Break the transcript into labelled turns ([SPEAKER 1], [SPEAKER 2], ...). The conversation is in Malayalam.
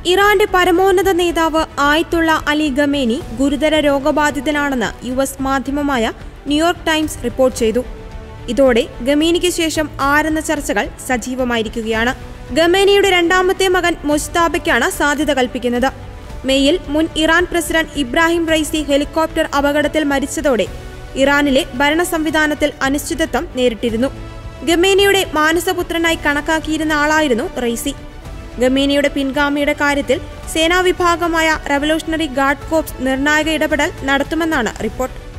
[SPEAKER 1] ഇറാന്റെ പരമോന്നത നേതാവ് ആയത്തുള്ള അലി ഗമേനി ഗുരുതര രോഗബാധിതനാണെന്ന് യു എസ് മാധ്യമമായ ന്യൂയോർക്ക് ടൈംസ് റിപ്പോർട്ട് ചെയ്തു ഇതോടെ ഗമേനിക്ക് ശേഷം ആരെന്ന ചർച്ചകൾ സജീവമായിരിക്കുകയാണ് ഗമേനിയുടെ രണ്ടാമത്തെ മകൻ മുസ്താബയ്ക്കാണ് സാധ്യത കൽപ്പിക്കുന്നത് മെയ്യിൽ മുൻ Iran president Ebrahim Raisi helicopter അപകടത്തിൽ മരിച്ചതോടെ ഇറാനിലെ ഭരണ സംവിധാനത്തിൽ അനിശ്ചിതത്വം നേരിട്ടിരുന്നു ഗമേനിയുടെ മാനസപുത്രനായി കണക്കാക്കിയിരുന്ന ആളായിരുന്നു റൈസി ഗമേനിയുടെ പിൻഗാമിയുടെ കാര്യത്തിൽ സേനാ വിഭാഗമായ റവല്യൂഷണറി ഗാർഡ് കോപ്സ് നിർണായക ഇടപെടൽ നടത്തുമെന്നാണ് റിപ്പോർട്ട്